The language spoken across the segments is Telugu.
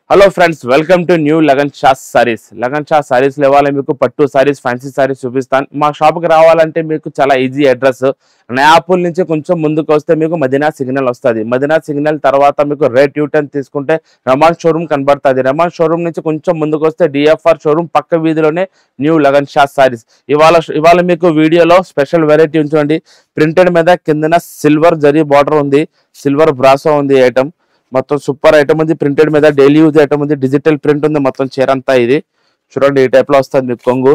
hello friends welcome to new Lagan Shah saris Lagan Shah saris ఇవ్వాలి మీకు పట్టు సారీస్ ఫ్యాన్సీ సారీస్ చూపిస్తాను మా షాప్కి రావాలంటే మీకు చాలా ఈజీ అడ్రస్ నయాపూల్ నుంచి కొంచెం ముందుకు వస్తే మీకు మదీనా సిగ్నల్ వస్తుంది మదీనా సిగ్నల్ తర్వాత మీకు రేట్ యూటర్న్ తీసుకుంటే రమాన్ షోరూమ్ కనబడుతుంది రమాన్ షోరూమ్ నుంచి కొంచెం ముందుకు వస్తే డిఎఫ్ఆర్ షోరూమ్ పక్క వీధిలోనే న్యూ లగన్ షా సారీస్ ఇవాళ ఇవాళ మీకు వీడియోలో స్పెషల్ వెరైటీ ఉంచండి ప్రింటెడ్ మీద కిందన సిల్వర్ జరీ బార్డర్ ఉంది సిల్వర్ బ్రాసో ఉంది ఐటమ్ మొత్తం సూపర్ ఐటమ్ ఉంది ప్రింటెడ్ మీద డైలీ యూజ్ ఐటమ్ ఉంది డిజిటల్ ప్రింట్ ఉంది మొత్తం చీర అంతా ఇది చూడండి ఈ టైప్ లో వస్తుంది మీకు కొంగు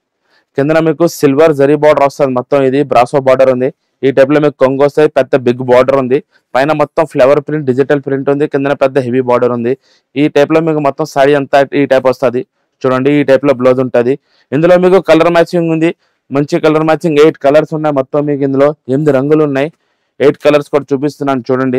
కిందన మీకు సిల్వర్ జరీ బార్డర్ వస్తుంది మొత్తం ఇది బ్రాసో బార్డర్ ఉంది ఈ టైప్ లో మీకు కొంగు వస్తుంది పెద్ద బిగ్ బార్డర్ ఉంది పైన మొత్తం ఫ్లవర్ ప్రింట్ డిజిటల్ ప్రింట్ ఉంది కిందన పెద్ద హెవీ బార్డర్ ఉంది ఈ టైప్ లో మీకు మొత్తం సారీ అంతా ఈ టైప్ వస్తుంది చూడండి ఈ టైప్ లో బ్లౌజ్ ఉంటుంది ఇందులో మీకు కలర్ మ్యాచింగ్ ఉంది మంచి కలర్ మ్యాచింగ్ ఎయిట్ కలర్స్ ఉన్నాయి మొత్తం మీకు ఇందులో ఎనిమిది రంగులు ఉన్నాయి ఎయిట్ కలర్స్ కూడా చూపిస్తున్నాను చూడండి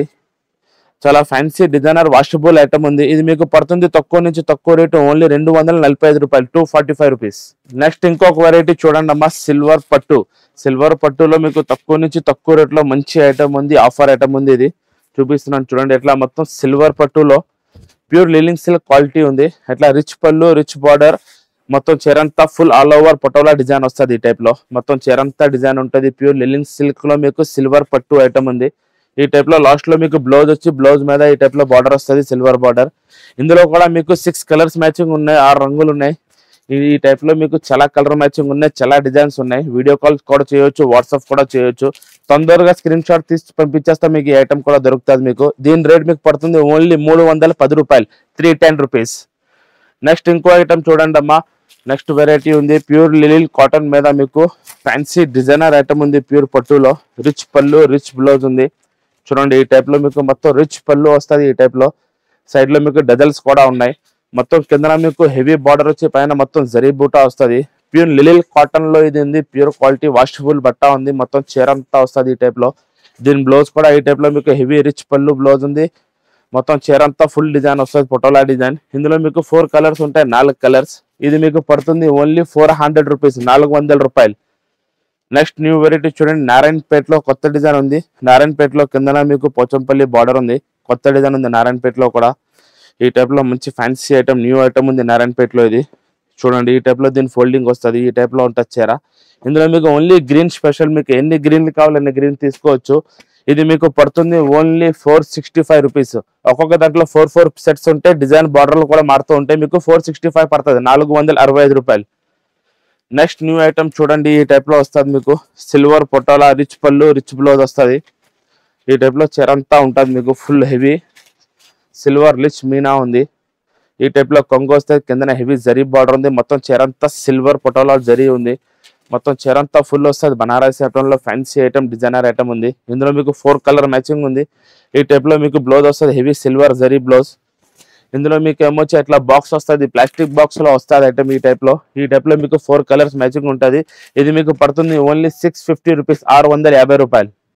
చాలా ఫ్యాన్సీ డిజైనర్ వాషబుల్ ఐటమ్ ఉంది ఇది మీకు పడుతుంది తక్కువ నుంచి తక్కువ రేటు ఓన్లీ రెండు వందల నలభై ఐదు రూపాయలు two forty five rupees next ఇంకొక వెరైటీ చూడండి అమ్మా సిల్వర్ పట్టు సిల్వర్ పట్టులో మీకు తక్కువ నుంచి తక్కువ రేట్లో మంచి ఐటమ్ ఉంది ఆఫర్ ఐటమ్ ఉంది ఇది చూపిస్తున్నాను చూడండి ఎట్లా మొత్తం సిల్వర్ పట్టులో ప్యూర్ లిలింగ్ సిల్క్ క్వాలిటీ ఉంది ఎట్లా రిచ్ పళ్ళు రిచ్ బార్డర్ మొత్తం చీరంతా full all over patola design వస్తుంది ఈ టైప్ లో మొత్తం చీరంతా డిజైన్ ఉంటుంది ప్యూర్ లిలింగ్ సిల్క్ లో మీకు సిల్వర్ పట్టు ఐటమ్ ఉంది ఈ టైప్ లో లాస్ట్ లో మీకు బ్లౌజ్ వచ్చి బ్లౌజ్ మీద ఈ టైప్ లో బార్డర్ వస్తుంది సిల్వర్ బార్డర్ ఇందులో కూడా మీకు సిక్స్ కలర్స్ మ్యాచింగ్ ఉన్నాయి ఆరు రంగులు ఉన్నాయి ఈ- ఈ టైప్ లో మీకు చాలా కలర్ మ్యాచింగ్ ఉన్నాయి చాలా డిజైన్స్ ఉన్నాయి వీడియో కాల్ కూడా చేయొచ్చు వాట్సాప్ కూడా చేయొచ్చు తొందరగా స్క్రీన్ షాట్ తీసి పంపించేస్తే మీకు ఈ ఐటమ్ కూడా దొరుకుతుంది మీకు దీని రేట్ మీకు పడుతుంది ఓన్లీ మూడు వందల పది రూపాయలు త్రీ టెన్ రూపీస్ నెక్స్ట్ ఇంకో ఐటమ్ చూడండి అమ్మా నెక్స్ట్ వెరైటీ ఉంది ప్యూర్ లిలిల్ కాటన్ మీద మీకు ఫ్యాన్సీ డిజైనర్ ఐటమ్ ఉంది ప్యూర్ పట్టులో రిచ్ పళ్ళు రిచ్ బ్లౌజ్ ఉంది చూడండి ఈ టైప్ లో మీకు మొత్తం రిచ్ పళ్ళు వస్తుంది ఈ టైప్ లో సైడ్ లో మీకు డజల్స్ కూడా ఉన్నాయి మొత్తం కిందన మీకు హెవీ బార్డర్ వచ్చి పైన మొత్తం జరీ బూటా వస్తుంది ప్యూర్ లిలిల్ కాటన్ లో ఇది ఉంది ప్యూర్ క్వాలిటీ వాషబుల్ బట్ట ఉంది మొత్తం చీర అంతా వస్తుంది ఈ టైప్ లో దీని బ్లౌజ్ కూడా ఈ టైప్ లో మీకు హెవీ రిచ్ పళ్ళు బ్లౌజ్ ఉంది మొత్తం చీర అంతా ఫుల్ డిజైన్ వస్తుంది పొటోలా డిజైన్ ఇందులో మీకు ఫోర్ కలర్స్ ఉంటాయి నాలుగు కలర్స్ ఇది మీకు పడుతుంది ఓన్లీ ఫోర్ హండ్రెడ్ రూపీస్ నాలుగు వందల రూపాయలు నెక్స్ట్ న్యూ వెరైటీ చూడండి నారాయణపేటలో కొత్త డిజైన్ ఉంది నారాయణపేటలో కిందన మీకు పోచంపల్లి బార్డర్ ఉంది కొత్త డిజైన్ ఉంది నారాయణపేటలో కూడా ఈ టైప్ లో మంచి ఫ్యాన్సీ ఐటమ్ న్యూ ఐటమ్ ఉంది నారాయణపేటలో ఇది చూడండి ఈ టైప్ లో దీని ఫోల్డింగ్ వస్తుంది ఈ టైప్ లో ఉంటుంది చీర ఇందులో మీకు ఓన్లీ గ్రీన్ స్పెషల్ మీకు ఎన్ని గ్రీన్లు కావాలి అన్ని గ్రీన్ తీసుకోవచ్చు ఇది మీకు పడుతుంది only four sixty five rupees ఒక్కొక్క దాంట్లో ఫోర్ ఫోర్ సెట్స్ ఉంటాయి డిజైన్ బార్డర్లు కూడా మారుతూ ఉంటాయి మీకు ఫోర్ సిక్స్టీ ఫైవ్ పడుతుంది నాలుగు వందల అరవై ఐదు రూపాయలు నెక్స్ట్ న్యూ ఐటమ్ చూడండి ఈ టైప్ లో వస్తుంది మీకు సిల్వర్ పొటాలా రిచ్ పళ్ళు రిచ్ బ్లౌజ్ వస్తుంది ఈ టైప్ లో చీర అంతా ఉంటుంది మీకు ఫుల్ హెవీ సిల్వర్ రిచ్ మీనా ఉంది ఈ టైప్ లో కొంగు వస్తే కిందన హెవీ జరీ బార్డర్ ఉంది మొత్తం చీర అంతా సిల్వర్ పొటాలా జరీ ఉంది మొత్తం చీర అంతా ఫుల్ వస్తుంది బనారసి ఐటమ్ లో ఫ్యాన్సీ ఐటమ్ డిజైనర్ ఐటమ్ ఉంది ఇందులో మీకు ఫోర్ కలర్ మ్యాచింగ్ ఉంది ఈ టైప్ లో మీకు బ్లౌజ్ వస్తుంది హెవీ సిల్వర్ జరీ బ్లౌజ్ ఇందులో మీకు ఏమొచ్చి అట్లా బాక్స్ వస్తుంది ప్లాస్టిక్ బాక్స్ లో వస్తుంది ఐటమ్ ఈ టైప్ లో ఈ టైప్ లో మీకు ఫోర్ కలర్స్ మ్యాచింగ్ ఉంటుంది ఇది మీకు పడుతుంది ఓన్లీ సిక్స్ ఫిఫ్టీ రూపీస్ ఆరు వందల యాభై రూపాయలు